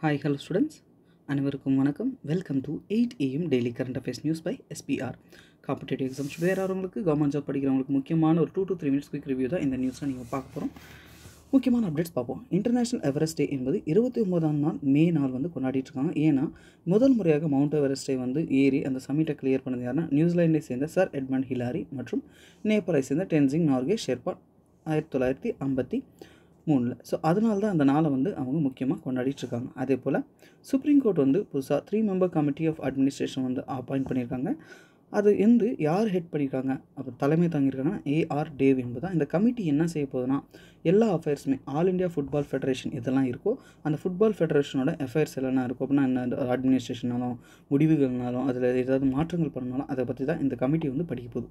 hi hello students அனைவருக்கும் வணக்கம் welcome to eight AM daily current affairs news by SPR competitive exams வேறு யாரவங்களுக்கு government job படிக்கிறவங்களுக்கு முக்கியமான ஒரு two to three minutes quick review தான் இந்த நியூஸில் நீங்கள் பார்க்க போகிறோம் முக்கியமான அப்டேட்ஸ் பார்ப்போம் இன்டர்நேஷனல் எவரெஸ்ட் டே என்பது இருபத்தி ஒன்பதாம் நாள் மே நாள் வந்து கொண்டாடிட்டு இருக்காங்க ஏன்னா முதல் முறையாக மவுண்ட் எவரெஸ்ட்டை வந்து ஏறி அந்த சமிட்டை கிளியர் பண்ணது யாருன்னா நியூசிலாண்டை சேர்ந்த சர் எட்மண்ட் ஹிலாரி மற்றும் நேபாளை சேர்ந்த டென்சிங் நார்கே ஷெர்பா ஆயிரத்தி தொள்ளாயிரத்தி ஐம்பத்தி மூணில் ஸோ அதனால தான் அந்த நாளை வந்து அவங்க முக்கியமாக கொண்டாடிட்டு இருக்காங்க அதே போல் சுப்ரீம் கோர்ட் வந்து புதுசாக three member committee of administration வந்து அப்பாயிண்ட் பண்ணியிருக்காங்க அது வந்து யார் ஹெட் பண்ணியிருக்காங்க அப்போ தலைமை தாங்கியிருக்காங்கன்னா ஏஆர் டேவ் என்பதான் இந்த கமிட்டி என்ன செய்ய போகுதுன்னா எல்லா அஃபேர்ஸுமே ஆல் இண்டியா ஃபுட்பால் ஃபெடரேஷன் இதெல்லாம் இருக்கோ அந்த ஃபுட்பால் ஃபெடரேஷனோட அஃபேர்ஸ் எல்லாம் இருக்கும் அப்படின்னா என்ன அட்மினிஸ்ட்ரேஷனாலும் முடிவுகள்னாலும் அதில் ஏதாவது மாற்றங்கள் பண்ணாலும் அதை பற்றி தான் இந்த கமிட்டி வந்து படிக்க போகுது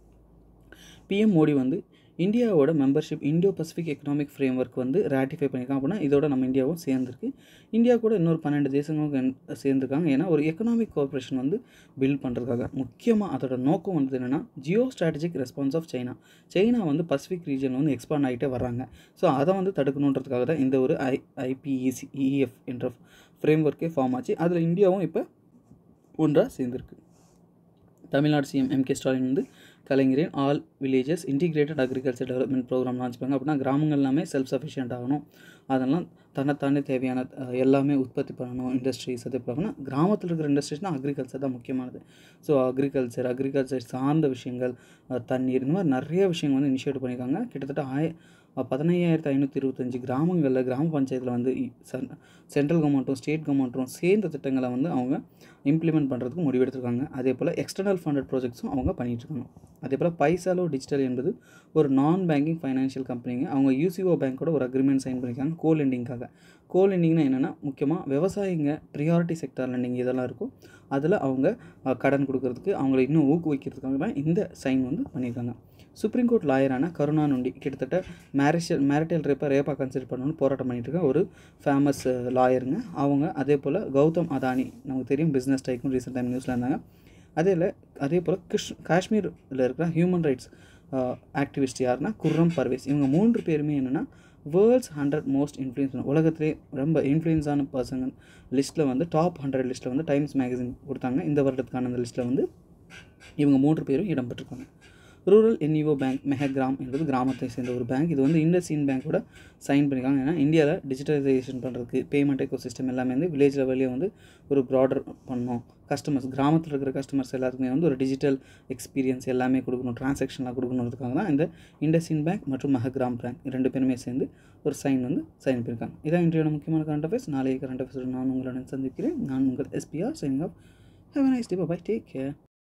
பிஎம் மோடி வந்து இந்தியாவோட membership Indo Pacific economic framework வந்து ரேட்டிஃபை பண்ணியிருக்காங்க அப்படின்னா இதோட நம்ம இந்தியாவும் சேர்ந்துருக்கு இந்தியா கூட இன்னொரு பன்னெண்டு தேசங்களும் சேர்ந்துருக்காங்க ஏன்னா ஒரு எக்கனாமிக் கோஆப்ரேஷன் வந்து பில்ட் பண்ணுறதுக்காக முக்கியமாக அதோட நோக்கம் வந்து என்னென்னா geo strategic response of China China வந்து பசிபிக் ரீஜன் வந்து எக்ஸ்பாண்ட் ஆகிட்டே வர்றாங்க ஸோ அதை வந்து தடுக்கணுன்றதுக்காக தான் இந்த ஒரு ஐ ஐபிஇசி இஎஃப் என்ற ஃப்ரேம் ஒர்க்கே ஃபார்ம் ஆச்சு அதில் இந்தியாவும் இப்போ ஒன்றாக சேர்ந்துருக்கு Tamil Nadu CM M K Stalin வந்து கலைஞரின் all villages integrated agriculture development program launch பண்ணாங்க அப்படின்னா கிராமங்கள் எல்லாமே செல்ஃப் சஃபிஷியன்ட் ஆகணும் அதெல்லாம் தன்னைத்தானே தேவையான எல்லாமே உற்பத்தி பண்ணணும் இண்டஸ்ட்ரீஸ் அதே போலனா கிராமத்தில் இருக்கிற இண்டஸ்ட்ரீஸ்னால் அக்ரிகல்ச்சர் தான் முக்கியமானது ஸோ அக்ரிகல்ச்சர் அக்ரிகல்ச்சர் சார்ந்த விஷயங்கள் தண்ணீர் இந்த மாதிரி நிறைய விஷயங்கள் வந்து இனிஷியேட் பண்ணியிருக்காங்க கிட்டத்தட்ட ஆய பதினையாயிரத்து ஐநூற்றி இருபத்தஞ்சி கிராமங்களில் கிராம பஞ்சாயத்தில் வந்து சென்ட்ரல் கவர்மெண்ட்டும் ஸ்டேட் கவர்மெண்ட்டும் சேர்ந்த திட்டங்களை வந்து அவங்க இம்ப்ளிமெண்ட் பண்ணுறதுக்கு முடிவெடுத்திருக்காங்க அதே போல் எக்ஸ்டர்னல் ஃபண்டட் ப்ராஜெக்ட்ஸும் அவங்க பண்ணிகிட்ருக்காங்க அதே போல் பைசாலோ டிஜிட்டல் என்பது ஒரு நான் பேங்கிங் ஃபைனான்ஷியல் கம்பெனிங்க அவங்க யூசிஓ பேங்க்கோட ஒரு அக்ரிமெண்ட் சைன் பண்ணியிருக்காங்க கோ லெண்டிங்காக கோ லெண்டிங்னா என்னென்னா முக்கியமாக விவசாயிங்க ப்ரியாரிட்டி செக்டார் லெண்டிங் இதெல்லாம் இருக்கும் அதில் அவங்க கடன் கொடுக்கறதுக்கு அவங்களை இன்னும் ஊக்குவிக்கிறதுக்காக தான் இந்த சைன் வந்து பண்ணியிருக்காங்க சுப்ரீம் கோர்ட் லாயரான கருணாநுண்டி கிட்டத்தட்ட மேரிஷல் மேரிட்டல் ரேப்பை ரேப்பாக கன்சிடர் பண்ணணும்னு போராட்டம் பண்ணிட்டு இருக்க ஒரு ஃபேமஸ் லாயருங்க அவங்க அதே போல் கௌதம் அதானி நமக்கு தெரியும் பிஸ்னஸ் டைக்கும் ரீசெண்ட் டைம் நியூஸில் இருந்தாங்க அதே அதே போல் கிஷ் காஷ்மீரில் இருக்கிற ஹியூமன் ரைட்ஸ் ஆக்டிவிஸ்ட் யாருன்னா குர்ரம் பர்வேஸ் இவங்க மூன்று பேருமே என்னென்னா வேர்ல்ட்ஸ் ஹண்ட்ரட் மோஸ்ட் இன்ஃப்ளூயன்ஸ் உலகத்திலே ரொம்ப இன்ஃப்ளூயன்ஸான பர்சங்க லிஸ்ட்டில் வந்து டாப் ஹண்ட்ரட் லிஸ்ட்டில் வந்து டைம்ஸ் மேகசின் கொடுத்தாங்க இந்த வருடத்துக்கான அந்த லிஸ்ட்டில் வந்து இவங்க மூன்று பேரும் இடம்பெற்றிருக்காங்க ரூரல் என்இஓ பேங்க் மெஹக்ராம் என்பது கிராமத்தை சேர்ந்த ஒரு பேங்க் இது வந்து இண்டஸ்இன் பேங்க்கோட சைன் பண்ணியிருக்காங்க ஏன்னா இந்தியாவில் டிஜிட்டலைசேஷன் பண்ணுறதுக்கு பேமெண்ட் எக்கோ சிஸ்டம் எல்லாமே வந்து வில்லேஜ் லெவல்லே வந்து ஒரு ப்ராடர் பண்ணணும் கஸ்டமர்ஸ் கிராமத்தில் இருக்கிற கஸ்டமர்ஸ் எல்லாத்துக்குமே வந்து ஒரு டிஜிட்டல் எக்ஸ்பீரியன்ஸ் எல்லாமே கொடுக்கணும் ட்ரான்சாக்ஷன்லாம் கொடுக்கணுன்றதுக்காக தான் இந்த இண்டஸ்இன் பேங்க் மற்றும் மெஹக்ராம் பேங்க் ரெண்டு பேருமே சேர்ந்து ஒரு சைன் வந்து சைன் பண்ணியிருக்காங்க இதான் இன்றையோட முக்கியமான கரண்ட் அஃபேர்ஸ் நாளைய கரண்ட் அஃபேர்ஸ் நான் உங்களுடன் சந்திக்கிறேன் நான் உங்கள் SPR signing off have nice day bye take care